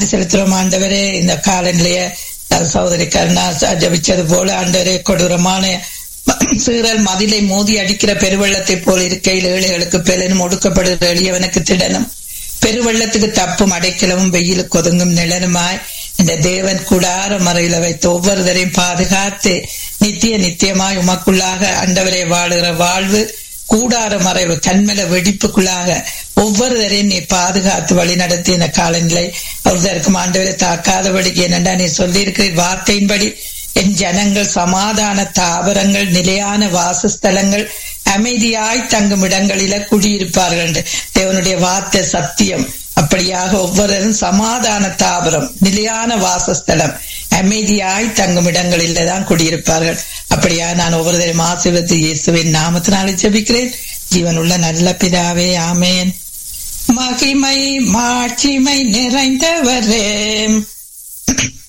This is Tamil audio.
செலுத்துறோம் ஆண்டவரே இந்த காலநிலைய சகோதரி கருணா ஜபிச்சது போல ஆண்டவரே கொடூரமான சீரல் மதிலை மோதி அடிக்கிற பெருவெள்ளத்தை போல் இருக்கையில் ஏழைகளுக்கு பெலனும் ஒடுக்கப்படுகிற எளியவனுக்கு திடனும் பெருவெள்ளத்துக்கு தப்பும் அடைக்கலமும் வெயிலுக்கு ஒதுங்கும் நிழலுமாய் இந்த தேவன் கூடார மறையில வைத்து ஒவ்வொருவரையும் பாதுகாத்து நித்திய நித்தியமாய் உமக்குள்ளாக அண்டவரை வாழுகிற வாழ்வு கூடார மறைவு கண்மல வெடிப்புக்குள்ளாக ஒவ்வொருவரையும் நீ பாதுகாத்து வழி நடத்தி இந்த காலநிலை ஒருத்தருக்கும் ஆண்டவரை தாக்காதபடிக்கு என்னண்டா நீ சொல்லியிருக்கிற வார்த்தையின்படி என் ஜனங்கள் சமாதான தாவரங்கள் நிலையான வாசஸ்தலங்கள் அமைதியாய் தங்கும் இடங்களில குடியிருப்பார்கள் என்று தேவனுடைய வார்த்தை சத்தியம் அப்படியாக ஒவ்வொருவரும் சமாதான தாவரம் நிலையான வாசஸ்தலம் அமைதியாய் தங்கும் இடங்களில் தான் குடியிருப்பார்கள் அப்படியா நான் ஒவ்வொருவரையும் ஆசீர்வத்து இயேசுவின் நாமத்தினாலே ஜெபிக்கிறேன் ஜீவனுள்ள நல்ல பிதாவே ஆமேன் மகிமை மாட்சிமை நிறைந்தவரே